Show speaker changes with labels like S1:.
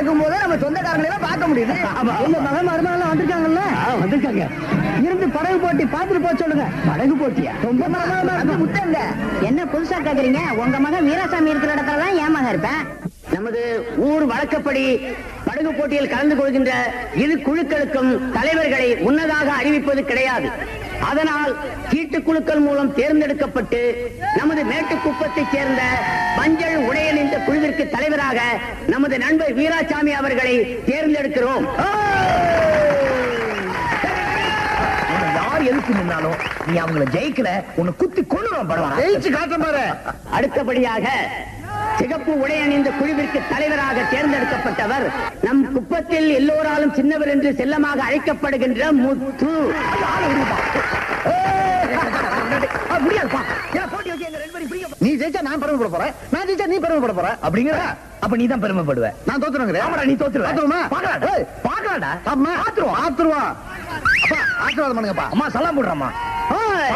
S1: நடக்கும் போது நம்ம சொந்தக்காரங்களை எல்லாம் பார்க்க முடியுது உங்க மகன் மருமகள் எல்லாம் வந்திருக்காங்கல்ல வந்திருக்காங்க இருந்து படகு போட்டி பார்த்துட்டு போக சொல்லுங்க படகு போட்டியா ரொம்ப முத்தங்க
S2: என்ன புதுசா கேக்குறீங்க உங்க மகன் வீராசாமி இருக்கிற இடத்துல தான் என் மகன் இருப்பேன்
S3: நமது ஊர் வழக்கப்படி படகு போட்டியில் கலந்து கொள்கின்ற இரு குழுக்களுக்கும் தலைவர்களை முன்னதாக அறிவிப்பது கிடையாது அதனால் சீட்டு குழுக்கள் மூலம் தேர்ந்தெடுக்கப்பட்டு நமது மேட்டுக்குப்பத்தைச் சேர்ந்த மஞ்சள் உடையன் இந்த குழுவிற்கு தலைவராக நமது நண்பர் வீராசாமி அவர்களை தேர்ந்தெடுக்கிறோம்
S1: உன்னை யார் எதுக்கு நின்னாலும் நீ அவங்கள ஜெயிக்கல உன்னை குத்தி கொண்டு படம் ஜெயிச்சு காட்ட பாரு
S3: அடுத்தபடியாக சிகப்பு உடை அணிந்த குழுவிற்கு தலைவராக தேர்ந்தெடுக்கப்பட்டவர் நம் குப்பத்தில் எல்லோராலும் சின்னவர் என்று செல்லமாக அழைக்கப்படுகின்ற முத்து
S1: முடியாதுப்பா ஏன் போட்டி வச்சு எங்க ரெண்டு பேரும் பிடிக்க நீ ஜெயிச்சா நான் பெருமைப்பட போறேன் நான் ஜெயிச்சா நீ பெருமைப்பட போற அப்படிங்கிற அப்ப நீ தான் பெருமைப்படுவ நான் தோத்துறேன் ஆமாடா நீ தோத்துருவ பாத்துருமா பாக்கலாடா பாக்கலாடா பாத்துருவோம் பாத்துருவோம் அப்பா ஆசீர்வாதம் பண்ணுங்கப்பா அம்மா சலாம் போடுறம்மா